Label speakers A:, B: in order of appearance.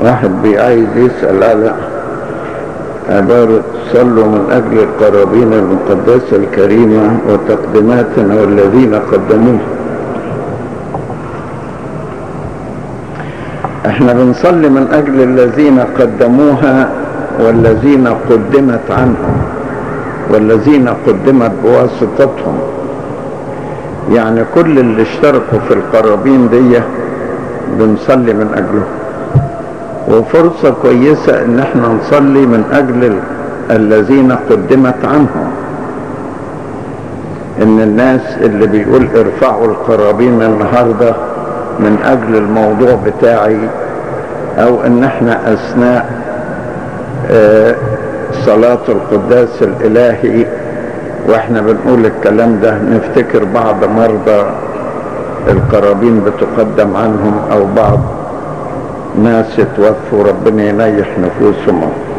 A: واحد بيعايز يسأل على عبارة صلوا من أجل القرابين المقدسة الكريمة وتقدماتنا والذين قدموها احنا بنصلي من أجل الذين قدموها والذين قدمت عنهم والذين قدمت بواسطتهم يعني كل اللي اشتركوا في القرابين دي بنصلي من أجلهم وفرصة كويسة ان احنا نصلي من اجل الذين قدمت عنهم ان الناس اللي بيقول ارفعوا القرابين النهاردة من اجل الموضوع بتاعي او ان احنا اثناء آه صلاة القداس الالهي واحنا بنقول الكلام ده نفتكر بعض مرضى القرابين بتقدم عنهم او بعض ناس اتوفوا ربنا ينيح نفوسهم